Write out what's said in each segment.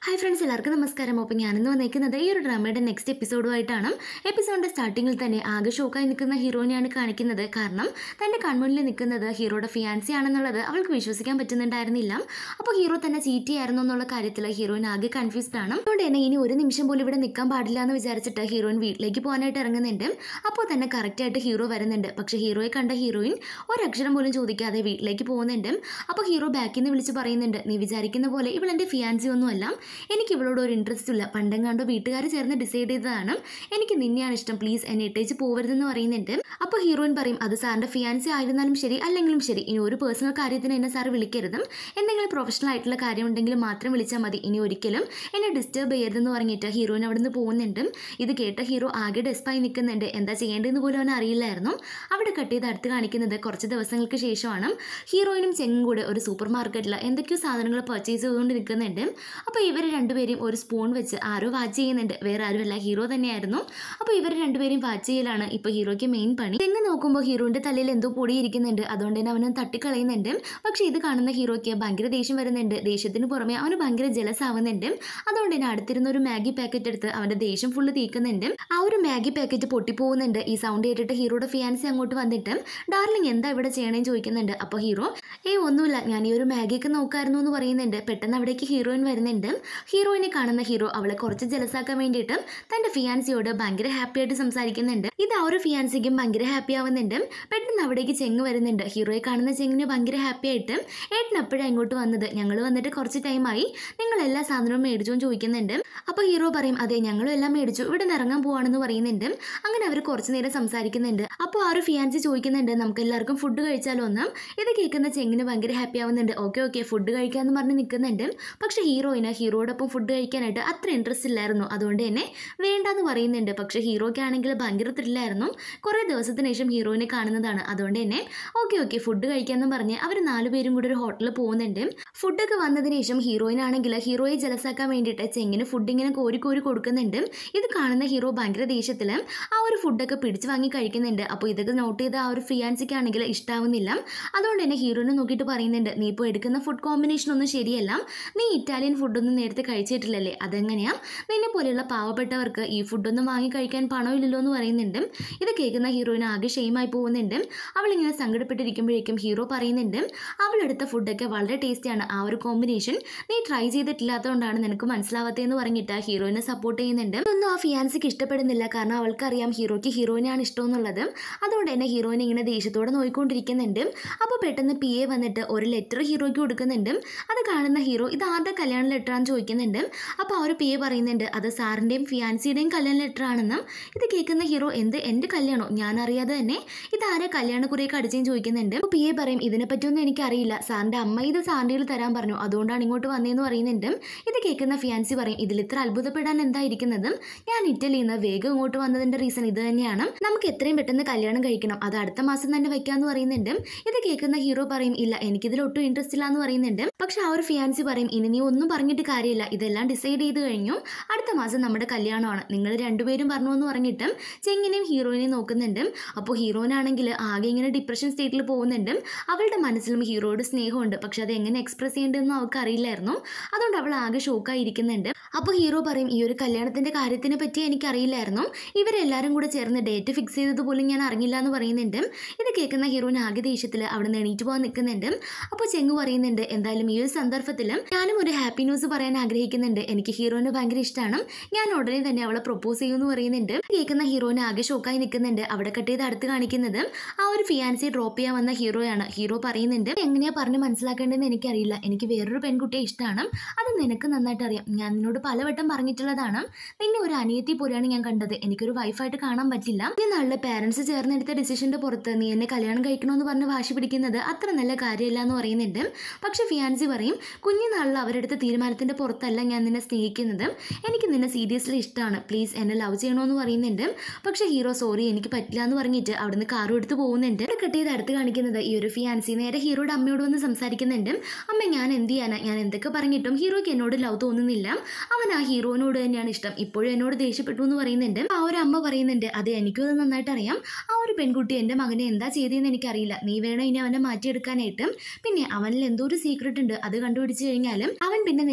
hi friends എല്ലാവർക്കും നമസ്കാരം അപ്പോൾ ഞാനിന്ന് വന്നേക്കുന്നത് ഈ ഒരു ഡ്രാമയുടെ നെക്സ്റ്റ് എപ്പിസോഡുമായിട്ടാണ് എപ്പിസോഡിൻ്റെ സ്റ്റാർട്ടിങ്ങിൽ തന്നെ ആകെ ഷോക്കായി നിൽക്കുന്ന ഹീറോയിനെയാണ് കാണിക്കുന്നത് കാരണം തൻ്റെ കൺമുന്നിൽ നിൽക്കുന്നത് ഹീറോയുടെ ഫിയാൻസി ആണെന്നുള്ളത് അവൾക്ക് വിശ്വസിക്കാൻ പറ്റുന്നുണ്ടായിരുന്നില്ല അപ്പോൾ ഹീറോ തന്നെ ചീറ്റ് ചെയ്യായിരുന്നു എന്നുള്ള കാര്യത്തിൽ ഹീറോയിൻ ആകെ കൺഫ്യൂസ്ഡ് ആണ് അതുകൊണ്ട് തന്നെ ഇനി ഒരു നിമിഷം പോലും ഇവിടെ നിൽക്കാൻ പാടില്ല എന്ന് വിചാരിച്ചിട്ട് ഹീറോയിൻ വീട്ടിലേക്ക് പോകാനായിട്ട് ഇറങ്ങുന്നുണ്ട് അപ്പോൾ തന്നെ കറക്റ്റായിട്ട് ഹീറോ വരുന്നുണ്ട് പക്ഷേ ഹീറോയെ കണ്ട ഹീറോയിൻ ഒരക്ഷരം പോലും ചോദിക്കാതെ വീട്ടിലേക്ക് പോകുന്നുണ്ട് അപ്പോൾ ഹീറോ ബാക്കിൽ നിന്ന് വിളിച്ച് പറയുന്നുണ്ട് നീ വിചാരിക്കുന്ന പോലെ ഇവൾ എൻ്റെ ഫിയാൻസി ഒന്നുമല്ല എനിക്ക് ഇവളോട് ഒരു ഇൻട്രസ്റ്റ് ഇല്ല പണ്ടെങ്ങാണ്ടോ വീട്ടുകാർ ചേർന്ന് ഡിസൈഡ് ചെയ്തതാണ് എനിക്ക് നിന്നെയാണ് ഇഷ്ടം പ്ലീസ് എന്നെ ഇട്ടേച്ച് പോകരുതെന്ന് പറയുന്നുണ്ട് അപ്പോൾ ഹീറോയിൻ പറയും അത് സാറിൻ്റെ ഫിയാൻസി ആയിരുന്നാലും ശരി അല്ലെങ്കിലും ശരി ഇനി ഒരു പേഴ്സണൽ കാര്യത്തിന് എന്നെ സാർ വിളിക്കരുതും എന്തെങ്കിലും പ്രൊഫഷണൽ ആയിട്ടുള്ള കാര്യം ഉണ്ടെങ്കിൽ മാത്രം വിളിച്ചാൽ മതി ഇനി ഒരിക്കലും എന്നെ ഡിസ്റ്റർബ് ചെയ്യരുതെന്ന് പറഞ്ഞിട്ട് ഹീറോയിൻ അവിടെ നിന്ന് പോകുന്നുണ്ട് ഇത് കേട്ട ഹീറോ ആകെ ഡെസ്പായി നിൽക്കുന്നുണ്ട് എന്താ ചെയ്യേണ്ടതെന്ന് പോലും അവൻ അറിയില്ലായിരുന്നു അവിടെ കട്ട് ചെയ്ത് അടുത്ത് കാണിക്കുന്നത് കുറച്ച് ദിവസങ്ങൾക്ക് ശേഷമാണ് ഹീറോയിനും ചെങ്ങും കൂടെ ഒരു സൂപ്പർ മാർക്കറ്റിൽ എന്തൊക്കെയോ സാധനങ്ങൾ പർച്ചേസ് ചെയ്തുകൊണ്ട് നിൽക്കുന്നുണ്ട് അപ്പോൾ ഇവർ രണ്ടുപേരും ഒരു സ്പൂൺ വെച്ച് ആരോ വാച്ച് ചെയ്യുന്നുണ്ട് വേറെ ആരുമല്ല ഹീറോ തന്നെയായിരുന്നു അപ്പോൾ ഇവർ രണ്ടുപേരും വാച്ച് ചെയ്യലാണ് ഇപ്പോൾ ഹീറോയ്ക്ക് മെയിൻ പണി തെങ്ങ് നോക്കുമ്പോൾ ഹീറോൻ്റെ തലയിൽ എന്തോ പൊടി ഇരിക്കുന്നുണ്ട് അതുകൊണ്ട് തന്നെ അവനെ തട്ടിക്കളയുന്നുണ്ട് പക്ഷേ ഇത് കാണുന്ന ഹീറോയ്ക്ക് ഭയങ്കര ദേഷ്യം വരുന്നുണ്ട് ദേഷ്യത്തിന് പുറമെ അവന് ഭയങ്കര ജലസ് ആവുന്നുണ്ട് അതുകൊണ്ട് തന്നെ അടുത്തിരുന്ന ഒരു മാഗി പാക്കറ്റ് എടുത്ത് അവൻ്റെ ദേഷ്യം ഫുള്ള് തീക്കുന്നുണ്ട് ആ ഒരു മാഗി പാക്കറ്റ് പൊട്ടിപ്പോകുന്നുണ്ട് ഈ സൗണ്ട് കേട്ടിട്ട് ഹീറോയുടെ ഫിയാൻസി അങ്ങോട്ട് വന്നിട്ട് ഡാർലിംഗ് എന്താ ഇവിടെ ചെയ്യണേന്ന് ചോദിക്കുന്നുണ്ട് അപ്പോൾ ഹീറോ ഏയ് ഒന്നുമില്ല ഞാൻ ഈ ഒരു മാഗിയൊക്കെ നോക്കായിരുന്നു എന്ന് പറയുന്നുണ്ട് പെട്ടെന്ന് അവിടേക്ക് ഹീറോയിൻ വരുന്നുണ്ട് ഹീറോയിനെ കാണുന്ന ഹീറോ അവളെ കുറച്ച് ജലസാക്കാൻ വേണ്ടിയിട്ട് തൻ്റെ ഫിയാൻസിയോട് ഭയങ്കര ഹാപ്പി ആയിട്ട് സംസാരിക്കുന്നുണ്ട് ഇത് ആ ഒരു ഫിയാൻസിക്കും ഭയങ്കര ഹാപ്പി ആവുന്നുണ്ട് പെട്ടെന്ന് അവിടേക്ക് ചെങ്ങ് വരുന്നുണ്ട് ഹീറോയെ കാണുന്ന ചെങ്ങിന് ഭയങ്കര ഹാപ്പി ആയിട്ട് ഏട്ടൻ എപ്പോഴാണ് ഇങ്ങോട്ട് വന്നത് ഞങ്ങൾ വന്നിട്ട് കുറച്ച് ടൈമായി നിങ്ങൾ എല്ലാ സാധനവും മേടിച്ചോ എന്ന് ചോദിക്കുന്നുണ്ട് അപ്പോൾ ഹീറോ പറയും അതെ ഞങ്ങളും എല്ലാം മേടിച്ചു ഇവിടെ നിന്ന് ഇറങ്ങാൻ പോവാണെന്ന് പറയുന്നുണ്ട് അങ്ങനെ അവർ കുറച്ച് നേരം സംസാരിക്കുന്നുണ്ട് അപ്പോൾ ആ ഒരു ഫിയാൻസി ചോദിക്കുന്നുണ്ട് നമുക്ക് എല്ലാവർക്കും ഫുഡ് കഴിച്ചാലോ ഒന്ന് ഇത് കേൾക്കുന്ന ചെങ്ങിന് ഭയങ്കര ഹാപ്പി ആവുന്നുണ്ട് ഓക്കെ ഓക്കെ ഫുഡ് കഴിക്കാമെന്ന് പറഞ്ഞ് നിൽക്കുന്നുണ്ട് പക്ഷേ ഹീറോയിന് ഹീറോയോടൊപ്പം ഫുഡ് കഴിക്കാനായിട്ട് അത്ര ഇൻട്രസ്റ്റ് ഇല്ലായിരുന്നു അതുകൊണ്ട് തന്നെ വേണ്ടാന്ന് പറയുന്നുണ്ട് പക്ഷേ ഹീറോയ്ക്ക് ആണെങ്കിൽ ഭയങ്കര ത്രില്ലായിരുന്നു കുറേ ദിവസത്തിന് ശേഷം ഹീറോയിനെ കാണുന്നതാണ് അതുകൊണ്ട് തന്നെ ഓക്കെ ഓക്കെ ഫുഡ് കഴിക്കാമെന്ന് പറഞ്ഞ് അവർ നാലുപേരും കൂടി ഒരു ഹോട്ടലിൽ പോകുന്നുണ്ട് ഫുഡൊക്കെ വന്നതിന് ശേഷം ഹീറോയിനാണെങ്കിൽ ഹീറോയെ ജലസാക്കാൻ വേണ്ടിയിട്ട് ചെങ്ങിന് ഫുഡ് ഇങ്ങനെ കോരി കോരി കൊടുക്കുന്നുണ്ട് ഇത് കാണുന്ന ഹീറോ ഭയങ്കര ദേഷ്യത്തിൽ ആ ഒരു ഫുഡൊക്കെ പിടിച്ച് വാങ്ങി കഴിക്കുന്നുണ്ട് അപ്പോൾ ഇതൊക്കെ നോട്ട് ചെയ്ത ആ ഒരു ഫിയാൻസിക്കാണെങ്കിൽ ഇഷ്ടാവുന്നില്ല അതുകൊണ്ട് തന്നെ ഹീറോയിനെ നോക്കിയിട്ട് പറയുന്നുണ്ട് നീ ഇപ്പോൾ എടുക്കുന്ന ഫുഡ് കോമ്പിനേഷൻ ഒന്നും ശരിയല്ല നീ ഇറ്റാലിയൻ ഫുഡൊന്നും നേരത്തെ കഴിച്ചിട്ടില്ലല്ലേ അതെങ്ങനെയാ നിന്നെ പോലെയുള്ള പാവപ്പെട്ടവർക്ക് ഈ ഫുഡൊന്നും വാങ്ങി കഴിക്കാൻ പണമില്ലല്ലോ എന്ന് പറയുന്നുണ്ട് ഇത് കേൾക്കുന്ന ഹീറോയിന് ആകെ ഷെയിമായി പോകുന്നുണ്ട് അവളിങ്ങനെ സങ്കടപ്പെട്ടിരിക്കുമ്പോഴേക്കും ഹീറോ പറയുന്നുണ്ട് അവളെടുത്ത ഫുഡൊക്കെ വളരെ ടേസ്റ്റിയാണ് ആ ഒരു കോമ്പിനേഷൻ നീ ട്രൈ ചെയ്തിട്ടില്ലാത്തതുകൊണ്ടാണ് നിനക്ക് മനസ്സിലാവാത്തതെന്ന് പറഞ്ഞിട്ട് ഹീറോയിനെ സപ്പോർട്ട് ചെയ്യുന്നുണ്ട് ഇതൊന്നും ആ ഫിയാൻസിക്ക് ഇഷ്ടപ്പെടുന്നില്ല കാരണം അവൾക്കറിയാം ഹീറോയ്ക്ക് ഹീറോയിനാണ് ഇഷ്ടമെന്നുള്ളത് അതുകൊണ്ട് തന്നെ ഹീറോയിനെ ഇങ്ങനെ ദേഷ്യത്തോടെ നോയിക്കൊണ്ടിരിക്കുന്നുണ്ട് അപ്പോൾ പെട്ടെന്ന് പി എ വന്നിട്ട് ഒരു ലെറ്റർ ഹീറോയ്ക്ക് കൊടുക്കുന്നുണ്ട് അത് കാണുന്ന ഹീറോ ഇത് ആരുടെ കല്യാണ ലെറ്ററാന്ന് ചോദിക്കുന്നുണ്ട് അപ്പോൾ ആ ഒരു പി എ പറയുന്നുണ്ട് അത് സാറിൻ്റെയും ഫിയാൻസിയുടെയും കല്യാണ ലെറ്റർ ആണെന്നും ഇത് കേൾക്കുന്ന ഹീറോ എന്ത് എൻ്റെ കല്യാണോ ഞാൻ അറിയാതെ തന്നെ ഇത് ആരെ കല്യാണക്കുറിയൊക്കെ അടിച്ചെന്ന് ചോദിക്കുന്നുണ്ട് അപ്പോൾ പി എ പറയും ഇതിനെപ്പറ്റിയൊന്നും എനിക്കറിയില്ല സാറിൻ്റെ അമ്മ ഇത് സാറിൻ്റെ കയ്യിൽ തരാൻ പറഞ്ഞു അതുകൊണ്ടാണ് ഇങ്ങോട്ട് വന്നതെന്ന് പറയുന്നുണ്ട് ഇത് കേൾക്കുന്ന ഫിയാൻസി പറയും ഇതിൽ ഇത്ര അത്ഭുതപ്പെടാൻ എന്തായിരിക്കുന്നതും ഞാൻ ഇറ്റലിയിൽ നിന്ന് വേഗം ഇങ്ങോട്ട് വന്നതിൻ്റെ റീസൺ ഇത് തന്നെയാണ് നമുക്ക് എത്രയും പെട്ടെന്ന് കല്യാണം കഴിക്കണം അത് അടുത്ത മാസം തന്നെ വെക്കാമെന്ന് പറയുന്നുണ്ട് ഇത് കേൾക്കുന്ന ഹീറോ പറയും ഇല്ല എനിക്കിതിൽ ഒട്ടും ഇൻട്രസ്റ്റ് ഇല്ല എന്ന് പറയുന്നുണ്ട് പക്ഷെ ആ ഒരു ഫിയാൻസി പറയും ഇനി നീ ഒന്നും പറഞ്ഞിട്ട് കാര്യമില്ല ഇതെല്ലാം ഡിസൈഡ് ചെയ്ത് കഴിഞ്ഞു അടുത്ത മാസം നമ്മുടെ കല്യാണമാണ് നിങ്ങൾ രണ്ടുപേരും പറഞ്ഞു എന്ന് പറഞ്ഞിട്ട് ചെങ്ങിനെയും ഹീറോയിനെയും നോക്കുന്നുണ്ട് അപ്പോൾ ഹീറോയിനാണെങ്കിൽ ആകെ ഇങ്ങനെ ഡിപ്രഷൻ സ്റ്റേറ്റിൽ പോകുന്നുണ്ട് അവളുടെ മനസ്സിലും ഹീറോയോട് സ്നേഹമുണ്ട് പക്ഷെ അത് എങ്ങനെ എക്സ്പ്രസ് ചെയ്യേണ്ടതെന്ന് അവൾക്ക് അറിയില്ലായിരുന്നു അതുകൊണ്ട് അവൾ ആകെ ഷോക്കായിരിക്കുന്നുണ്ട് അപ്പോൾ ഹീറോ പറയും ഈ ഒരു കല്യാണത്തിൻ്റെ കാര്യത്തിനെ പറ്റി എനിക്കറിയില്ലായിരുന്നു ഇവരെല്ലാവരും കൂടെ ചേർന്ന് ഡേറ്റ് ഫിക്സ് ചെയ്തത് പോലും ഞാൻ അറിഞ്ഞില്ല എന്ന് പറയുന്നുണ്ട് ഇത് കേൾക്കുന്ന ഹീറോയിന് ആകെ ദേഷ്യത്തിൽ അവിടെ നിന്ന് എണീറ്റ് പോകാൻ നിൽക്കുന്നുണ്ട് അപ്പോൾ ചെങ്ങു പറയുന്നുണ്ട് എന്തായാലും ഈ ഒരു സന്ദർഭത്തിൽ ഞാനും ഒരു ഹാപ്പി ന്യൂസ് പറയാൻ ആഗ്രഹിക്കുന്നുണ്ട് എനിക്ക് ഹീറോയിനെ ഭയങ്കര ഇഷ്ടമാണ് ഞാൻ ഉടനെ തന്നെ അവളെ പ്രപ്പോസ് ചെയ്യുമെന്ന് പറയുന്നുണ്ട് കേൾക്കുന്ന ഹീറോയിന് ആകെ ഷോക്കായി നിൽക്കുന്നുണ്ട് അവിടെ കട്ട് ചെയ്ത് അടുത്ത് കാണിക്കുന്നത് ആ ഒരു ഫിയാൻസി ഡ്രോപ്പ് ചെയ്യാൻ വന്ന ഹീറോയാണ് ഹീറോ പറയുന്നുണ്ട് എങ്ങനെയാ പറഞ്ഞ് മനസ്സിലാക്കേണ്ടതെന്ന് എനിക്കറിയില്ല എനിക്ക് വേറൊരു പെൺകുട്ടിയെ ഇഷ്ടമാണ് അത് നിനക്ക് നന്നായിട്ട് അറിയാം ഞാൻ നിന്നോട് പലവട്ടം പറഞ്ഞിട്ടുള്ളതാണ് നിന്നെ ഒരു അനിയത്തി പോലെയാണ് ഞാൻ കണ്ടത് എനിക്കൊരു വൈഫായിട്ട് കാണാൻ പറ്റില്ല ഈ നാളിലെ പാരൻസ് ചേർന്നെടുത്ത ഡിസിഷന്റെ പുറത്ത് നീ എന്നെ കല്യാണം കഴിക്കണമെന്ന് പറഞ്ഞ് വാശി പിടിക്കുന്നത് അത്ര നല്ല കാര്യമില്ല എന്ന് പറയുന്നുണ്ട് പക്ഷെ ഫിയാൻസി പറയും കുഞ്ഞുനാളിൽ അവരെടുത്ത തീരുമാനത്തിന്റെ പുറത്തല്ല ഞാൻ നിന്നെ സ്നേഹിക്കുന്നത് എനിക്ക് നിന്നെ സീരിയസ്ലി ഇഷ്ടമാണ് പ്ലീസ് എന്നെ ലവ് ചെയ്യണമെന്ന് പറയുന്നുണ്ട് പക്ഷെ ഹീറോ സോറി എനിക്ക് പറ്റില്ല എന്ന് പറഞ്ഞിട്ട് അവിടുന്ന് കാറും എടുത്ത് പോകുന്നുണ്ട് ഇവിടെ കട്ട് ചെയ്ത് അടുത്ത് കാണിക്കുന്നത് ഈ ഒരു ഫിയാൻസി നേരെ ഹീറോയുടെ അമ്മയോട് വന്ന് സംസാരിക്കുന്നുണ്ട് അമ്മ ഞാൻ എന്ത് ചെയ്യാനാ ഞാൻ എന്തൊക്കെ പറഞ്ഞിട്ടും ഹീറോയ്ക്ക് എന്നോട് ലവ് തോന്നുന്നില്ല അവൻ ആ ഹീറോനോട് തന്നെയാണ് ഇഷ്ടം ഇപ്പോഴും എന്നോട് ദേഷ്യപ്പെട്ടു എന്ന് പറയുന്നുണ്ട് ആ ഒരു അമ്മ പറയുന്നുണ്ട് അത് എനിക്കും അത് നന്നായിട്ട് അറിയാം ആ ഒരു പെൺകുട്ടി എൻ്റെ മകനെ എന്താ ചെയ്തതെന്ന് എനിക്കറിയില്ല നീ വേണം ഇനി അവനെ മാറ്റിയെടുക്കാനായിട്ട് പിന്നെ അവനിൽ എന്തോ ഒരു സീക്രട്ട് ഉണ്ട് അത് കണ്ടുപിടിച്ച് കഴിഞ്ഞാലും അവൻ പിന്നെ നിന്നെ വിട്ടു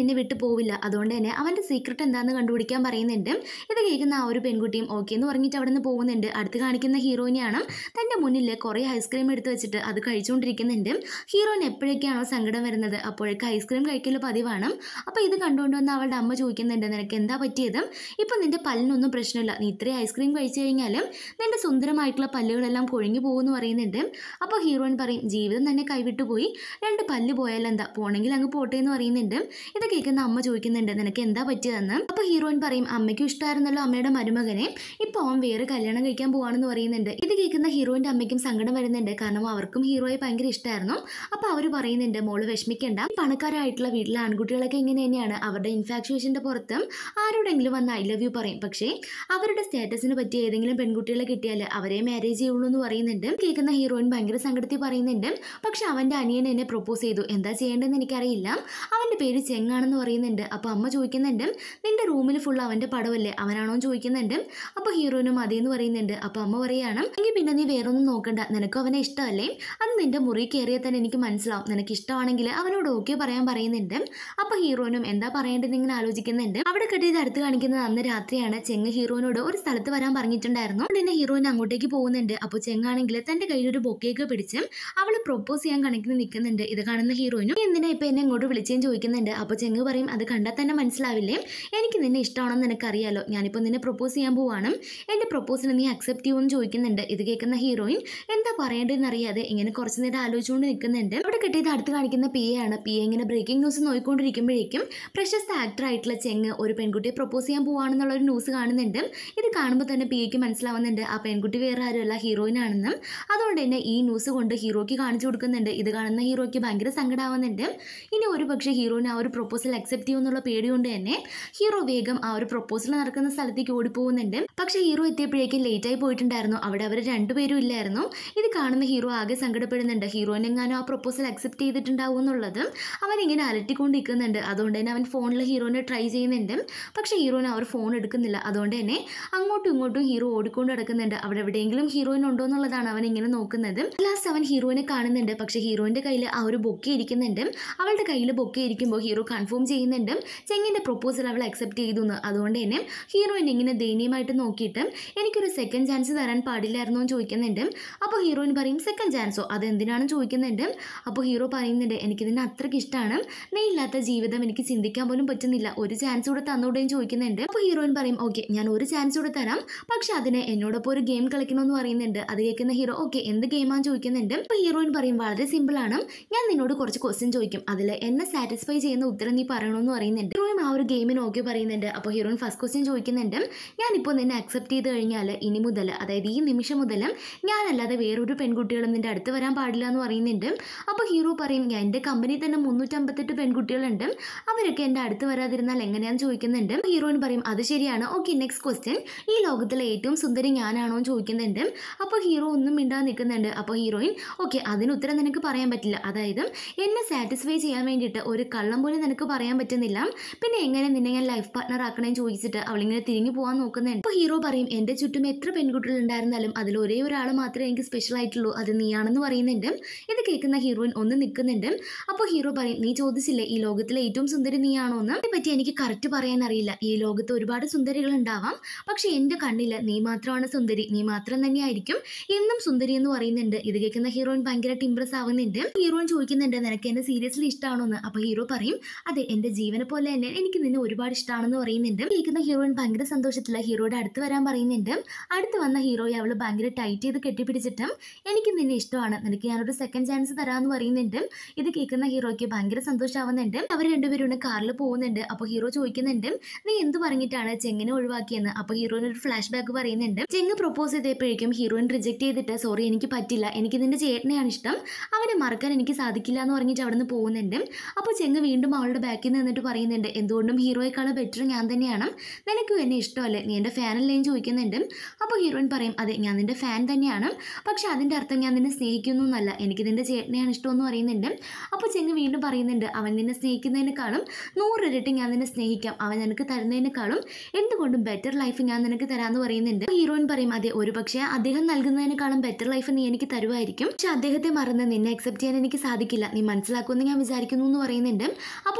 പോവില്ല അതുകൊണ്ട് തന്നെ അവൻ്റെ സീക്രട്ട് എന്താണെന്ന് കണ്ടുപിടിക്കാൻ പറയുന്നുണ്ട് ഇത് കേൾക്കുന്ന ആ ഒരു പെൺകുട്ടിയും ഓക്കെ എന്ന് പറഞ്ഞിട്ട് അവിടെ നിന്ന് പോകുന്നുണ്ട് അടുത്ത് കാണിക്കുന്ന ഹീറോയിനെയാണ് തൻ്റെ മുന്നിൽ കുറേ ഐസ്ക്രീം എടുത്ത് വെച്ചിട്ട് അത് കഴിച്ചുകൊണ്ടിരിക്കുന്നുണ്ട് ഹീറോയിന് എപ്പോഴൊക്കെയാണോ സങ്കടം വരുന്നത് അപ്പോഴേക്ക് ഐസ്ക്രീം കഴിക്കൽ പതിവാണ് അപ്പോൾ ഇത് കണ്ടുകൊണ്ട് വന്ന് അവളുടെ അമ്മ ചോദിക്കുന്നുണ്ട് നിനക്ക് എന്താ പറ്റിയത് ഇപ്പം നിന്റെ പല്ലിനൊന്നും പ്രശ്നമില്ല നീ ഇത്രയും ഐസ്ക്രീം കഴിച്ചു കഴിഞ്ഞാൽ നിന്റെ സുന്ദരമായിട്ടുള്ള പല്ലുകളെല്ലാം കൊഴിഞ്ഞു പോകുമെന്ന് പറയുന്നുണ്ട് അപ്പോൾ ഹീറോയിൻ പറയും ജീവിതം തന്നെ കൈവിട്ടു പോയി രണ്ട് പല്ല് പോയാൽ എന്താ പോണെങ്കിൽ അങ്ങ് പോട്ടെ എന്ന് പറയുന്നുണ്ട് ഇത് കേൾക്കുന്ന അമ്മ ചോദിക്കുന്നുണ്ട് നിനക്ക് എന്താ പറ്റിയതെന്ന് അപ്പോൾ ഹീറോയിൻ പറയും അമ്മയ്ക്കും ഇഷ്ടമായിരുന്നല്ലോ അമ്മയുടെ മരുമകനെ ഇപ്പോൾ അവൻ വേറെ കല്യാണം കഴിക്കാൻ പോവാണെന്ന് പറയുന്നുണ്ട് ഇത് കേൾക്കുന്ന ഹീറോയിൻ്റെ അമ്മയ്ക്കും സങ്കടം വരുന്നുണ്ട് കാരണം അവർക്കും ഹീറോയെ ഭയങ്കര ഇഷ്ടമായിരുന്നു അപ്പോൾ അവർ പറയുന്നുണ്ട് മോള് വിഷമിക്കേണ്ട ഈ പണക്കാരായിട്ടുള്ള വീട്ടിലെ ആൺകുട്ടികളൊക്കെ ഇങ്ങനെ തന്നെയാണ് അവരുടെ ഇൻഫാക്ച്വേഷൻ്റെ പുറത്ത് ആരോടെങ്കിലും വന്ന് ഐ ലവ് യു പറയും പക്ഷേ അവരുടെ സ്റ്റാറ്റസിന് പറ്റിയ ഏതെങ്കിലും പെൺകുട്ടികളെ കിട്ടിയാൽ അവരെ മാരേജ് ചെയ്യുള്ളൂ എന്ന് പറയുന്നുണ്ട് കേൾക്കുന്ന ഹീറോയിൻ ഭയങ്കര സങ്കടത്തിൽ പറയുന്നുണ്ട് പക്ഷെ അവൻ്റെ അനിയൻ എന്നെ പ്രപ്പോസ് ചെയ്തു എന്താ ചെയ്യേണ്ടതെന്ന് എനിക്കറിയില്ല അവൻ്റെ പേര് ചെങ്ങാണെന്ന് പറയുന്നുണ്ട് അപ്പോൾ അമ്മ ചോദിക്കുന്നുണ്ട് നിന്റെ റൂമിൽ ഫുൾ അവൻ്റെ പടമല്ലേ അവനാണോ എന്ന് ചോദിക്കുന്നുണ്ട് അപ്പോൾ ഹീറോയിനും അതേന്ന് പറയുന്നുണ്ട് അപ്പോൾ അമ്മ പറയാണ് എങ്കിൽ പിന്നെ നീ വേറൊന്നും നോക്കണ്ട നിനക്കും അവനെ ഇഷ്ടമല്ലേ അത് നിന്റെ മുറി കയറിയാൽ തന്നെ എനിക്ക് മനസ്സിലാവും നിനക്ക് ഇഷ്ടമാണെങ്കിൽ അവനോട് ഓക്കെ പറയാൻ പറയുന്നുണ്ട് അപ്പോൾ ഹീറോയിനും എന്താ പറയേണ്ടതെന്ന് ഇങ്ങനെ ആലോചിക്കുന്നുണ്ട് അവിടെ കെട്ടിയത് അടുത്ത് കാണിക്കുന്നത് അന്ന് രാത്രിയാണ് ചെങ്ങ് ഹീറോയിനോട് ഒരു സ്ഥലത്ത് വരാൻ പറഞ്ഞിട്ടുണ്ടായിരുന്നു പിന്നെ ഹീറോയിൻ അങ്ങോട്ടേക്ക് പോകുന്നുണ്ട് അപ്പോൾ ചെങ്ങാണെങ്കിൽ തന്റെ കയ്യിൽ ഒരു ബൊക്കെയൊക്കെ പിടിച്ച് അവൾ പ്രൊപ്പോസ് ചെയ്യാൻ കണക്കിന് നിൽക്കുന്നുണ്ട് ഇത് കാണുന്ന ഹീറോയിനും "നീ എന്തിനാ ഇപ്പൊ എന്നെ ഇങ്ങോട്ട് വിളിച്ചേന്ന് ചോദിക്കുന്നുണ്ട് അപ്പോൾ ചെങ്ങ് പറയും അത് കണ്ടാൽ തന്നെ മനസ്സിലാവില്ലേ എനിക്ക് നിന്നെ ഇഷ്ടമാണെന്ന് നിനക്കറിയാലോ ഞാനിപ്പോൾ നിന്നെ പ്രൊപ്പോസ് ചെയ്യാൻ പോവാണ് എൻ്റെ പ്രൊപ്പോസൽ നീ അക്സെപ്റ്റ് ചെയ്യുമെന്ന് ചോദിക്കുന്നുണ്ട് ഇത് കേൾക്കുന്ന ഹീറോയിൻ എന്താ പറയേണ്ടതെന്ന് അറിയാതെ ഇങ്ങനെ കുറച്ച് നേരം ആലോചിച്ചുകൊണ്ട് നിൽക്കുന്നുണ്ട് അവിടെ കിട്ടിയത് അടുത്ത് കാണിക്കുന്ന പി എ ആണ് പി എ ഇങ്ങനെ ബ്രേക്കിംഗ് ന്യൂസ് നോക്കിക്കൊണ്ടിരിക്കുമ്പോഴേക്കും പ്രശസ്ത ആക്ടർ ആയിട്ടുള്ള ചെങ്ങ് ഒരു പെൺകുട്ടിയെ പ്രൊപ്പോസ് ചെയ്യാൻ പോവാണെന്നുള്ള ഒരു ന്യൂസ് കാണുന്നുണ്ട് ഇത് കാണുമ്പോൾ തന്നെ പി എക്ക് മനസ്സിലാവുന്നുണ്ട് ആ പെൺകുട്ടി വേറെ ആരുമല്ല ഹീറോയിൻ ആണെന്ന് അതുകൊണ്ട് തന്നെ ഈ ന്യൂസ് കൊണ്ട് ഹീറോയ്ക്ക് കാണിച്ചു കൊടുക്കുന്നുണ്ട് ഇത് കാണുന്ന ഹീറോയ്ക്ക് ഭയങ്കര സങ്കടമാവുന്നുണ്ട് ഇനി ഒരു പക്ഷേ ഹീറോയിന് ആ ഒരു പ്രൊപ്പോസൽ അക്സെപ്റ്റ് ചെയ്യുമെന്നുള്ള പേടി കൊണ്ട് തന്നെ ഹീറോ വേഗം ആ ഒരു പ്രൊപ്പോസൽ നടക്കുന്ന സ്ഥലത്തേക്ക് ഓടിപ്പോകുന്നുണ്ട് പക്ഷേ ഹീറോ എത്തിയപ്പോഴേക്കും ലേറ്റ് ആയി പോയിട്ടുണ്ടായിരുന്നു അവിടെ അവർ രണ്ടുപേരും ഇല്ലായിരുന്നു ഇത് കാണുന്ന ഹീറോ ആകെ സങ്കടപ്പെടുന്നുണ്ട് ഹീറോയിന് എങ്ങാനും ആ പ്രൊപ്പോസൽ അക്സെപ്റ്റ് ചെയ്തിട്ടുണ്ടാവും എന്നുള്ളത് അവൻ ഇങ്ങനെ അലട്ടിക്കൊണ്ടിരിക്കുന്നുണ്ട് അതുകൊണ്ട് തന്നെ അവൻ ഫോണിൽ ഹീറോയിനെ ട്രൈ ചെയ്യുന്നുണ്ട് പക്ഷേ ഹീറോയിന് അവർ ഫോൺ എടുക്കുന്നില്ല അതുകൊണ്ട് തന്നെ അങ്ങോട്ടും ഇങ്ങോട്ടും ഹീറോ ഓടിക്കൊണ്ട് നടക്കുന്നുണ്ട് അവിടെ എവിടെയെങ്കിലും ഹീറോയിൻ ഉണ്ടോ എന്നുള്ളതാണ് അവൻ ഇങ്ങനെ നോക്കുന്നത് ലാസ്റ്റ് അവൻ ഹീറോയിനെ കാണുന്നുണ്ട് പക്ഷേ ഹീറോയിൻ്റെ കയ്യിൽ ആ ഒരു ബൊക്കെ ഇരിക്കുന്നുണ്ട് അവളുടെ കയ്യിൽ ബൊക്കെ ഇരിക്കുമ്പോൾ ഹീറോ കൺഫേം ചെയ്യുന്നുണ്ട് ചെങ്ങിൻ്റെ പ്രൊപ്പോസൽ അവൾ അക്സെപ്റ്റ് ചെയ്തു എന്ന് അതുകൊണ്ട് തന്നെ ഹീറോയിൻ ഇങ്ങനെ ദയനീയമായിട്ട് നോക്കിയിട്ട് എനിക്കൊരു സെക്കൻഡ് ചാൻസ് തരാൻ പാടില്ലായിരുന്നോ എന്ന് ചോദിക്കുന്നുണ്ട് അപ്പോൾ ഹീറോയിൻ പറയും സെക്കൻഡ് ചാൻസോ അതെന്തിനാണെന്ന് ചോദിക്കുന്നുണ്ട് അപ്പോൾ ഹീറോ പറയുന്നുണ്ട് എനിക്കിതിന് അത്രയ്ക്ക് ഇഷ്ടമാണ് നീ ഇല്ലാത്ത ജീവിതം എനിക്ക് ചിന്തിക്കാൻ പോലും പറ്റുന്നില്ല ഒരു ചാൻസ് കൂടെ തന്നൂടെയും ചോദിക്കുന്നുണ്ട് അപ്പോൾ ഹീറോയിൻ പറയും ഓക്കെ ഞാൻ ഒരു ചാൻസ് കൂടെ തരാം പക്ഷെ അതിന് എന്നോടൊപ്പം ഒരു ഗെയിം കളിക്കണമെന്ന് പറയുന്നുണ്ട് അത് കേൾക്കുന്ന ഹീറോ ഓക്കെ എന്ത് ഗെയിമാന്ന് ചോദിക്കുന്നുണ്ട് അപ്പോൾ ഹീറോയിൻ പറയും വളരെ സിമ്പിൾ ആണ് ഞാൻ നിന്നോട് കുറച്ച് ക്വസ്റ്റ്യൻ ചോദിക്കും അതിൽ എന്നെ സാറ്റിസ്ഫൈ ചെയ്യുന്ന ഉത്തരം നീ പറയണമെന്ന് പറയുന്നുണ്ട് ഹീറോയും ആ ഒരു ഗെയിമിന് ഓക്കെ പറയുന്നുണ്ട് അപ്പോൾ ഹീറോയിൻ ഫസ്റ്റ് ക്വസ്റ്റ്യൻ ചോദിക്കുന്നുണ്ട് ഞാനിപ്പോൾ നിന്നെ അക്സെപ്റ്റ് ചെയ്ത് കഴിഞ്ഞാൽ ഇനി മുതൽ അതായത് ഈ നിമിഷം മുതൽ ഞാനല്ലാതെ വേറൊരു പെൺകുട്ടികളും നിന്റെ അടുത്ത് വരാൻ പാടില്ല എന്ന് പറയുന്നുണ്ട് അപ്പോൾ ഹീറോ പറയും ഞാൻ എൻ്റെ കമ്പനി തന്നെ മുന്നൂറ്റമ്പത്തെട്ട് പെൺകുട്ടികളുണ്ട് അവരൊക്കെ എൻ്റെ അടുത്ത് വരാതിരുന്നാൽ എങ്ങനെയാന്ന് ചോദിക്കുന്നുണ്ട് ഹീറോയിൻ പറയും അത് ശരിയാണ് ഓക്കെ നെക്സ്റ്റ് ക്വസ്റ്റ്യൻ ഈ ലോകത്തിലെ ഏറ്റവും സുന്ദരി ഞാനാണോ എന്ന് ചോദിക്കുന്നുണ്ട് അപ്പോൾ ഹീറോ ഒന്നും മിണ്ടാതെ നിൽക്കുന്നുണ്ട് അപ്പോൾ ഹീറോയിൻ ഓക്കെ അതിന് ഉത്തരം നിനക്ക് പറയാൻ പറ്റില്ല അതായത് എന്നെ സാറ്റിസ്ഫൈ ചെയ്യാൻ വേണ്ടിയിട്ട് ഒരു കള്ളം പോലും നിനക്ക് പറയാൻ പറ്റുന്നില്ല പിന്നെ എങ്ങനെ നിന്നെ ഞാൻ ലൈഫ് പാർട്ട്ണർ ആക്കണേന്ന് ചോദിച്ചിട്ട് അവളിങ്ങനെ തിരിഞ്ഞു പോകാൻ നോക്കുന്നുണ്ട് അപ്പോൾ ഹീറോ പറയും എൻ്റെ ചുറ്റും എത്ര പെൺകുട്ടികൾ ഉണ്ടായിരുന്നാലും അതിൽ ഒരേ ഒരാൾ മാത്രമേ എനിക്ക് സ്പെഷ്യൽ ആയിട്ടുള്ളൂ അത് നീയാണെന്ന് പറയുന്നുണ്ട് ഇത് കേൾക്കുന്ന ഹീറോയിൻ ഒന്ന് നിൽക്കുന്നുണ്ട് അപ്പോൾ ഹീറോ പറയും നീ ചോദിച്ചില്ലേ ഈ ലോകത്തിലെ ഏറ്റവും സുന്ദരി നീയാണോ എന്ന് പറ്റി എനിക്ക് കറക്റ്റ് പറയാൻ അറിയില്ല ഈ ലോകത്ത് ഒരുപാട് സുന്ദരികൾ ഉണ്ടാവാം പക്ഷെ എൻ്റെ കണ്ണിൽ നീ മാത്രമാണ് സുന്ദരി നീ മാത്രം തന്നെയായിരിക്കും എന്നും സുന്ദരി എന്ന് പറയുന്നുണ്ട് ഇത് കേൾക്കുന്ന ഹീറോയിൻ ഭയങ്കരമായിട്ട് ഇമ്പ്രസ് ആവുന്നുണ്ട് ഹീറോയിൻ ചോദിക്കുന്നുണ്ട് നിനക്ക് എന്നെ സീരിയസ്ലി ഇഷ്ടമാണോ എന്ന് അപ്പോൾ ഹീറോ പറയും അതെ എൻ്റെ ജീവനെ പോലെ തന്നെ എനിക്ക് നിന്നെ ഒരുപാട് ഇഷ്ടമാണെന്ന് പറയുന്നുണ്ട് കേൾക്കുന്ന ഹീറോയിൻ ഭയങ്കര സന്തോഷത്തില് ഹീറോയുടെ അടുത്ത് വരാൻ പറയുന്നുണ്ട് അടുത്ത് വന്ന ഹീറോയെ അവൾ ഭയങ്കര ടൈറ്റ് ചെയ്ത് കെട്ടിപ്പിടിച്ചിട്ടും എനിക്ക് നിന്നെ ഇഷ്ടമാണ് നിനക്ക് ഞാനൊരു സെക്കൻഡ് ചാൻസ് തരാമെന്ന് പറയുന്നുണ്ട് ഇത് കേൾക്കുന്ന ഹീറോയ്ക്ക് ഭയങ്കര സന്തോഷമാവുന്നുണ്ട് അവർ രണ്ടുപേരും കാറിൽ പോകുന്നുണ്ട് അപ്പോൾ ഹീറോ ചോദിക്കുന്നുണ്ട് നീ എന്ത് പറഞ്ഞിട്ടാണ് ചെങ്ങിനെ ഒഴിവാക്കിയെന്ന് അപ്പോൾ ഹീറോയിന് ഒരു ഫ്ലാഷ് ബാക്ക് പറയുന്നുണ്ട് ചെങ്ങ് പ്രപ്പോസ് ചെയ്തപ്പോഴേക്കും ഹീറോയിൻ റിജക്ട് ചെയ്തിട്ട് സോറി എനിക്ക് പറ്റില്ല എനിക്ക് നിന്റെ ചേട്ടനെയാണ് ഇഷ്ടം അവനെ മറക്കാൻ എനിക്ക് സാധിക്കില്ല എന്ന് പറഞ്ഞിട്ട് അവിടെ നിന്ന് പോകുന്നുണ്ട് അപ്പോൾ ചെങ്ങ് വീണ്ടും അവളുടെ ബാക്കിൽ നിന്നിട്ട് പറയുന്നുണ്ട് എന്തുകൊണ്ടും ഹീറോയെക്കാളും ബെറ്റർ ഞാൻ തന്നെയാണ് നിനക്കും എന്നെ ഇഷ്ടമല്ലേ നീ എൻ്റെ ഫാനല്ലേ എന്ന് ചോദിക്കുന്നുണ്ട് അപ്പോൾ ഹീറോയിൻ പറയും അതെ ഞാൻ നിന്റെ ഫാൻ തന്നെയാണ് പക്ഷെ അതിൻ്റെ അർത്ഥം ഞാൻ നിന്നെ സ്നേഹിക്കുന്നു എന്നല്ല എനിക്ക് നിന്റെ ചേട്ടനെയാണ് ഇഷ്ടമെന്ന് പറയുന്നുണ്ട് അപ്പോൾ ചെങ്ങ് വീണ്ടും പറയുന്നുണ്ട് അവൻ നിന്നെ സ്നേഹിക്കുന്നതിനേക്കാളും നൂറിരട്ടി ഞാൻ നിന്നെ സ്നേഹിക്കാം അവൻ നിനക്ക് തരുന്നതിനേക്കാളും എന്തുകൊണ്ടും ബെറ്റർ ലൈഫ് ഞാൻ നിനക്ക് തരാമെന്ന് പറയുന്നുണ്ട് ഹീറോയിൻ പറയും അതെ ഒരു പക്ഷേ അദ്ദേഹം നൽകുന്നതിനേക്കാളും ബെറ്റർ ലൈഫ് നീ എനിക്ക് തരുമായിരിക്കും പക്ഷെ അദ്ദേഹത്തെ മറന്ന് നിന്നെ അക്സെപ്റ്റ് ചെയ്യാൻ എനിക്ക് സാധിക്കില്ല നീ മനസ്സിലാക്കുമെന്ന് ഞാൻ വിചാരിക്കുന്നു എന്ന് പറയുന്നുണ്ട് അപ്പോൾ ചെങ്ങിന്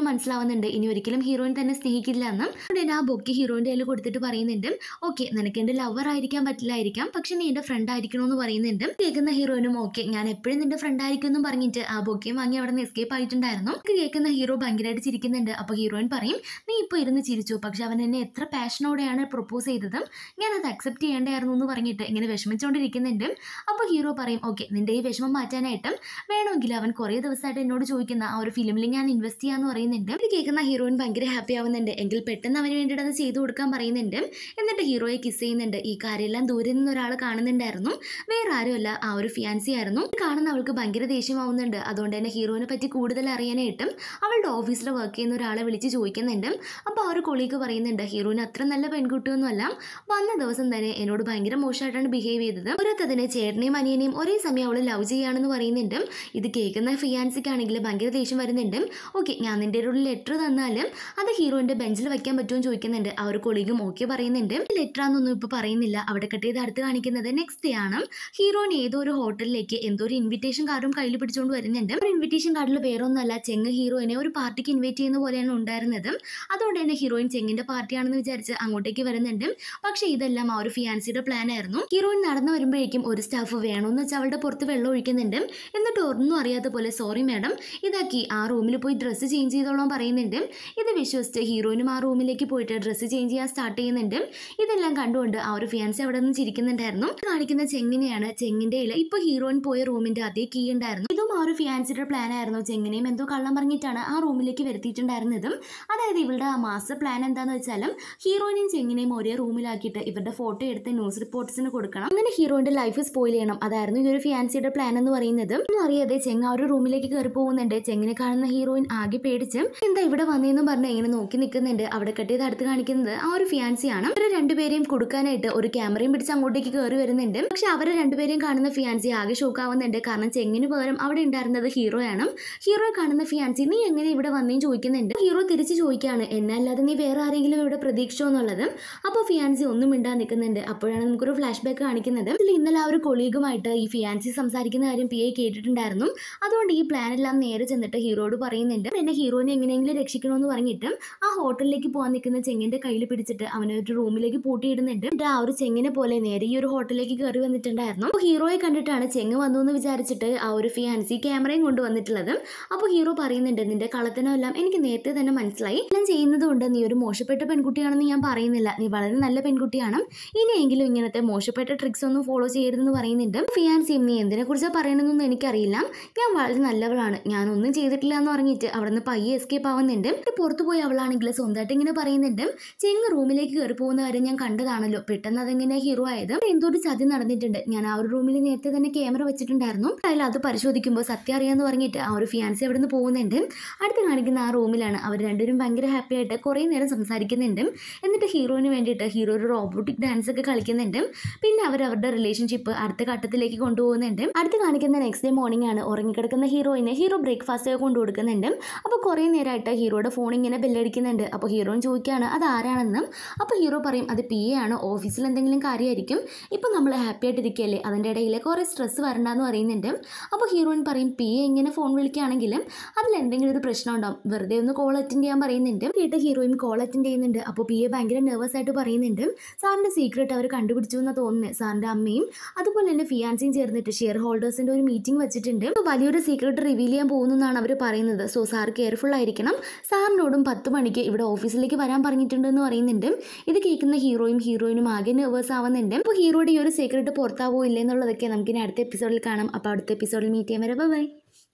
മനസ്സിലാവുന്നുണ്ട് ഇനി ഒരിക്കലും ഹീറോയിൻ തന്നെ സ്നേഹിക്കില്ല എന്നും ഉടനെ ആ ബൊക്കെ ഹീറോയിൻ്റെ കയ്യിൽ കൊടുത്തിട്ട് പറയുന്നുണ്ട് ഓക്കെ നിനക്ക് എൻ്റെ ലവർ ആയിരിക്കാൻ പറ്റില്ലായിരിക്കാം പക്ഷെ നീ എൻ്റെ ഫ്രണ്ട് ആയിരിക്കണമെന്ന് പറയുന്നുണ്ട് കേൾക്കുന്ന ഹീറോയിനും ഓക്കെ ഞാൻ എപ്പോഴും നിന്റെ ഫ്രണ്ട് ആയിരിക്കും എന്നും പറഞ്ഞിട്ട് ആ ബൊക്കെയും വാങ്ങി അവിടെ നിന്ന് എസ്കേപ്പ് ആയിട്ടുണ്ടായിരുന്നു ഇത് കേൾക്കുന്ന ഹീറോ ഭയങ്കരമായിട്ട് ചിരിക്കുന്നുണ്ട് അപ്പോൾ ഹീറോയിൻ പറയും നീ ഇപ്പോൾ ഇരുന്ന് ചിരിച്ചു പക്ഷെ അവൻ എന്നെ എത്ര പാഷനോടെയാണ് പ്രൊപ്പോസ് ചെയ്തത് ഞാൻ അത് അക്സെപ്റ്റ് ചെയ്യേണ്ടായിരുന്നു എന്ന് പറഞ്ഞിട്ട് ഇങ്ങനെ വിഷമിച്ചുകൊണ്ടിരിക്കുന്നുണ്ട് അപ്പോൾ ഹീറോ പറയും ഓക്കെ നിന്റെ ഈ വിഷമം മാറ്റാനായിട്ടും വേണമെങ്കിൽ അവൻ കുറേ ദിവസമായിട്ട് എന്നോട് ചോദിക്കുന്ന ആ ഒരു ഫിലിമിൽ ഞാൻ ഇൻവെസ്റ്റ് ചെയ്യാന്ന് പറയുന്നുണ്ട് ഇത് കേൾക്കുന്ന ഹീറോയിൻ ഭയങ്കര ഹാപ്പി ആവുന്നുണ്ട് എങ്കിൽ പെട്ടെന്ന് അവന് വേണ്ടിയിട്ട് അത് ചെയ്തു കൊടുക്കാൻ പറയുന്നുണ്ട് എന്നിട്ട് ഹീറോയെ കിസ് ചെയ്യുന്നുണ്ട് ഈ കാര്യമെല്ലാം ദൂരെ നിന്ന് ഒരാൾ കാണുന്നുണ്ടായിരുന്നു വേറെ ആരുമല്ല ആ ഒരു ഫിയാൻസി ആയിരുന്നു ഇത് കാണുന്ന അവൾക്ക് ഭയങ്കര ദേഷ്യമാവുന്നുണ്ട് അതുകൊണ്ട് തന്നെ ഹീറോയിനെ പറ്റി കൂടുതൽ അറിയാനായിട്ടും അവളുടെ ഓഫീസിൽ വർക്ക് ചെയ്യുന്ന ഒരാളെ വിളിച്ച് ചോദിക്കുന്നുണ്ട് അപ്പോൾ ആ ഒരു കൊളീഗ് പറയുന്നുണ്ട് ഹീറോയിന് അത്ര നല്ല പെൺകുട്ടിയൊന്നുമല്ല വന്ന ദിവസം തന്നെ എന്നോട് ഭയങ്കര മോശമായിട്ടാണ് ബിഹേവ് ചെയ്തത് ഓരോരുത്തതിനെ ചേട്ടനെയും അനിയനെയും ഒരേ സമയം അവൾ ലവ് ചെയ്യുകയാണെന്ന് പറയുന്നുണ്ട് ഇത് കേൾക്കുന്ന ഫിയാൻസിക്കാണെങ്കിൽ ഭയങ്കര ദേഷ്യം വരുന്നുണ്ട് ഓക്കെ ഞാൻ നിൻ്റെ ഒരു ലെറ്റർ തന്നാലും അത് ഹീറോയിൻ്റെ ബെഞ്ചിൽ വെക്കാൻ പറ്റുമോ എന്ന് ചോദിക്കുന്നുണ്ട് ആ ഒരു കൊളീഗും ഓക്കെ പറയുന്നുണ്ട് ലെറ്റർ ആണെന്നൊന്നും ഇപ്പോൾ പറയുന്നില്ല അവിടെ കട്ട് ചെയ്ത് അടുത്ത് കാണിക്കുന്നത് നെക്സ്റ്റ് ഡേ ആണ് ഹീറോയിൻ ഏതോ ഒരു ഹോട്ടലിലേക്ക് എന്തോ ഒരു ഇൻവിറ്റേഷൻ കാർഡും കയ്യിൽ പിടിച്ചുകൊണ്ട് വരുന്നുണ്ട് ഒരു ഇൻവിറ്റേഷൻ കാർഡിൽ വേറൊന്നുമല്ല ചെങ്ങ് ഹീറോയിനെ ഒരു പാർട്ടിക്ക് ഇൻവൈറ്റ് ചെയ്യുന്ന പോലെയാണ് ഉണ്ടായിരുന്നത് അതുകൊണ്ട് തന്നെ ഹീറോയിൻ ചെങ്ങിന്റെ പാർട്ടിയാണെന്ന് വിചാരിച്ച് അങ്ങോട്ടേക്ക് വരുന്നുണ്ട് പക്ഷേ ഇതെല്ലാം ആ ഒരു ഫിയാൻസിയുടെ പ്ലാൻ ആയിരുന്നു ഹീറോയിൻ നടന്നു വരുമ്പോഴേക്കും ഒരു സ്റ്റാഫ് വേണമെന്ന് വെച്ചാൽ അവളുടെ പുറത്ത് വെള്ളം ഒഴിക്കുന്നുണ്ട് എന്നിട്ട് ഒന്നും അറിയാത്ത പോലെ സോറി മാഡം ഇതാക്കി ആ റൂമിൽ പോയി ഡ്രസ്സ് ചേഞ്ച് ചെയ്തോളാൻ പറയുന്നുണ്ട് ഇത് വിശ്വസിച്ച് ഹീറോയിനും ആ റൂമിലേക്ക് പോയിട്ട് ഡ്രസ്സ് ചേഞ്ച് ചെയ്യാൻ സ്റ്റാർട്ട് ചെയ്യുന്നുണ്ട് ഇതെല്ലാം കണ്ടുകൊണ്ട് ആ ഒരു ഫിയാൻസി അവിടെ നിന്ന് ചിരിക്കുന്നുണ്ടായിരുന്നു കാണിക്കുന്ന ചെങ്ങിനെയാണ് ചെങ്ങിന്റെ ഇല ഇപ്പൊ ഹീറോയിൻ പോയ റൂമിന്റെ അതേ കീ ഉണ്ടായിരുന്നു ഇതും ആ ഒരു ഫിയാൻസിയുടെ പ്ലാൻ ആയിരുന്നു ചെങ്ങിനെയും എന്തോ കള്ളം പറഞ്ഞിട്ടാണ് ആ റൂമിലേക്ക് വരുത്തിയിട്ടുണ്ടായിരുന്നതും അതായത് ഇവളുടെ ആ മാസ്റ്റർ പ്ലാൻ എന്താന്ന് വെച്ചാലും ഹീറോയിനെയും ചെങ്ങിനെയും ഒരേ റൂമിലാക്കിയിട്ട് ഇവരുടെ ഫോട്ടോ എടുത്ത് ന്യൂസ് റിപ്പോർട്ട്സിന് കൊടുക്കണം അങ്ങനെ ഹീറോയിന്റെ ലൈഫ് സ്പോയിൽ ചെയ്യണം അതായിരുന്നു ഈ ഒരു ഫിയാൻസിയുടെ പ്ലാൻ എന്ന് പറയുന്നത് ഒന്നും അറിയാതെ ചെങ്ങ ആ ഒരു റൂമിലേക്ക് കയറി പോകുന്നുണ്ട് ചെങ്ങിനെ കാണുന്ന ഹീറോയിൻ ആകെ പേടിച്ച് എന്താ ഇവിടെ വന്നതെന്ന് പറഞ്ഞ് ഇങ്ങനെ നോക്കി നിൽക്കുന്നുണ്ട് അവിടെ കട്ട് ചെയ്ത് അടുത്ത് കാണിക്കുന്നത് ആ ഒരു ഫിയാൻസിയാണ് ഇവരെ രണ്ടുപേരെയും കൊടുക്കാനായിട്ട് ഒരു ക്യാമറയും പിടിച്ച് അങ്ങോട്ടേക്ക് കയറി വരുന്നുണ്ട് പക്ഷെ അവരെ രണ്ടുപേരെയും കാണുന്ന ഫിയാൻസി ആകെ ഷോക്ക് ആവുന്നുണ്ട് കാരണം ചെങ്ങിന് പകരം അവിടെ ഉണ്ടായിരുന്നത് ഹീറോയാണ് ഹീറോയെ കാണുന്ന ഫിയാൻസി നീ എങ്ങനെ ഇവിടെ വന്നേന്ന് ചോദിക്കുന്നുണ്ട് ഹീറോ തിരിച്ച് ചോദിക്കാണ് എന്നെ അല്ലാതെ നീ വേറെ ആരെങ്കിലും ഇവിടെ പ്രതീക്ഷിച്ചോ എന്നുള്ളത് അപ്പോൾ ഫിയാൻസി ഒന്നും മിണ്ടാ നിൽക്കുന്നുണ്ട് അപ്പോഴാണ് നമുക്കൊരു ഫ്ലാഷ് ബാക്ക് കാണിക്കുന്നത് ഇതിൽ ഇന്നലെ ആ ഒരു കൊളീഗുമായിട്ട് ഈ ഫിയാൻസി സംസാരിക്കുന്ന കാര്യം പി ഐ കേട്ടിട്ടുണ്ടായിരുന്നു അതുകൊണ്ട് ഈ പ്ലാൻ എല്ലാം നേരെ ചെന്നിട്ട് ഹീറോയോട് പറയുന്നുണ്ട് എന്നെ ഹീറോനെ എങ്ങനെയെങ്കിലും രക്ഷിക്കണമെന്ന് പറഞ്ഞിട്ട് ആ ഹോട്ടലിലേക്ക് പോകാൻ നിൽക്കുന്ന ചെങ്ങിന്റെ കയ്യിൽ പിടിച്ചിട്ട് അവനെ ഒരു റൂമിലേക്ക് പൂട്ടിയിടുന്നുണ്ട് എന്നിട്ട് ആ ഒരു ചെങ്ങിനെ പോലെ നേരെ ഈ ഒരു ഹോട്ടലിലേക്ക് കയറി വന്നിട്ടുണ്ടായിരുന്നു അപ്പോൾ ഹീറോയെ കണ്ടിട്ടാണ് ചെങ്ങ് വന്നു എന്ന് വിചാരിച്ചിട്ട് ആ ഒരു ഫിയാൻസി ക്യാമറയും കൊണ്ടുവന്നിട്ടുള്ളത് അപ്പോൾ ഹീറോ പറയുന്നുണ്ട് നിന്റെ കളത്തനോ എല്ലാം എനിക്ക് നേരത്തെ തന്നെ മനസ്സിലായി എല്ലാം ചെയ്യുന്നത് കൊണ്ട് നീ ഒരു മോശപ്പെട്ട പെൺകുട്ടിയാണെന്ന് ഞാൻ പറയുന്നില്ല നീ വളരെ നല്ല പെൺകുട്ടിയാണ് ഇനിയെങ്കിലും ഇങ്ങനത്തെ മോശപ്പെട്ട ട്രിക്സ് ഒന്നും ഫോളോ ചെയ്യരുതെന്ന് പറയുന്നുണ്ട് ഫിയാൻസിയും നീ എന്തിനെ കുറിച്ചാണ് പറയണമെന്നൊന്നും എനിക്കറിയില്ല ഞാൻ വളരെ നല്ലവളാണ് ഞാനൊന്നും ചെയ്തിട്ടില്ല എന്ന് പറഞ്ഞിട്ട് അവിടെ നിന്ന് പയ്യെ എസ്കേപ്പ് ആവുന്നുണ്ട് എന്നിട്ട് പുറത്തു പോയി അവളാണെങ്കിൽ സ്വന്തമായിട്ട് ഇങ്ങനെ പറയുന്നുണ്ട് ചെങ്ങ് റൂമിലേക്ക് കയറി പോകുന്ന കാര്യം ഞാൻ കണ്ടതാണല്ലോ പെട്ടെന്ന് അതെങ്ങനെ ഹീറോ ആയത് അവിടെ എന്തോ ഒരു ചതി നടന്നിട്ടുണ്ട് ഞാൻ ആ ഒരു റൂമിൽ നേരത്തെ തന്നെ ക്യാമറ വെച്ചിട്ടുണ്ടായിരുന്നു അതിൽ അത് പരിശോധിക്കുമ്പോൾ സത്യം അറിയാന്ന് പറഞ്ഞിട്ട് ആ ഒരു ഫിയാൻസി അവിടെ നിന്ന് പോകുന്നുണ്ട് അടുത്ത് കാണിക്കുന്ന ആ റൂമിലാണ് അവർ രണ്ടുപേരും ഭയങ്കര ഹാപ്പി ആയിട്ട് കുറേ നേരം സംസാരിക്കുന്നുണ്ട് എന്നിട്ട് ഹീറോയിന് വേണ്ടിയിട്ട് ഹീറോ ഒരു റോബോട്ടിക് ഡാൻസ് ഒക്കെ കളിക്കുന്നുണ്ട് പിന്നെ അവർ അവരുടെ റിലേഷൻഷിപ്പ് അടുത്ത ഘട്ടത്തിലേക്ക് കൊണ്ടുപോകുന്നുണ്ട് അടുത്ത് കാണിക്കുന്ന നെക്സ്റ്റ് ഡേ മോർണിംഗ് ആണ് ഉറങ്ങിക്കിടക്കുന്ന ഹീറോയിന് ഹീറോ ബ്രേക്ക്ഫാസ്റ്റ് ഒക്കെ കൊണ്ടു കൊടുക്കുന്നുണ്ട് അപ്പോൾ കുറേ നേരമായിട്ട് ഹീറോയുടെ ഫോൺ ഇങ്ങനെ ബെല്ലടിക്കുന്നുണ്ട് അപ്പോൾ ഹീറോയിൻ ചോദിക്കുകയാണ് അത് ആരാണെന്നും അപ്പോൾ ഹീറോ പറയും അത് പി എ ആണ് ഓഫീസിൽ എന്തെങ്കിലും കാര്യമായിരിക്കും ഇപ്പം നമ്മൾ ഹാപ്പി ആയിട്ടിരിക്കുകയല്ലേ അതിൻ്റെ ഇടയിൽ കുറേ സ്ട്രെസ് വരണ്ടെന്ന് പറയുന്നുണ്ട് അപ്പോൾ ഹീറോയിൻ പറയും പി എ ഇങ്ങനെ ഫോൺ വിളിക്കുകയാണെങ്കിലും അതിൽ എന്തെങ്കിലും ഒരു പ്രശ്നം ഉണ്ടാവും വെറുതെ ഒന്ന് കോൾ അറ്റൻഡ് ചെയ്യാൻ പറയുന്നുണ്ട് കേട്ട ഹീറോയിൻ കോൾ അറ്റൻഡ് ചെയ്യുന്നുണ്ട് അപ്പോൾ പി എ ഭയങ്കര നെർവസ് ആയിട്ട് പറയുന്നുണ്ട് സാറിൻ്റെ സീക്രട്ട് അവർ കണ്ടുപിടിച്ചു എന്നാണ് തോന്നുന്നത് സാറിൻ്റെ അമ്മയും അതുപോലെ തന്നെ ഫിയാൻസിയും ചേർന്നിട്ട് ഷെയർ ഹോൾഡേഴ്സിൻ്റെ ഒരു മീറ്റിംഗ് വെച്ചിട്ടുണ്ട് അപ്പോൾ വലിയൊരു സീക്രട്ട് റിവീൽ ചെയ്യാൻ പോകുന്നു എന്നാണ് അവർ പറയുന്നത് സോ സാർ കെയർഫുൾ ആയിരിക്കണം സാറിനോടും പത്ത് മണിക്ക് ഇവിടെ ഓഫീസിലേക്ക് വരാൻ പറഞ്ഞിട്ടുണ്ടെന്ന് പറയുന്നുണ്ട് ഇത് കേൾക്കുന്ന ഹീറോയും ഹീറോയിനും ആകെ നെർവസ് ആവുന്നുണ്ട് അപ്പോൾ ഹീറോയുടെ ഈ ഒരു സീക്രട്ട് പുറത്താവോ ഇല്ലെന്നുള്ളതൊക്കെ നമുക്കിനി അടുത്ത എപ്പിസോഡിൽ കാണാം അപ്പോൾ അടുത്ത എപ്പിസോഡിൽ മീറ്റ് ചെയ്യാൻ വരെ ബൈ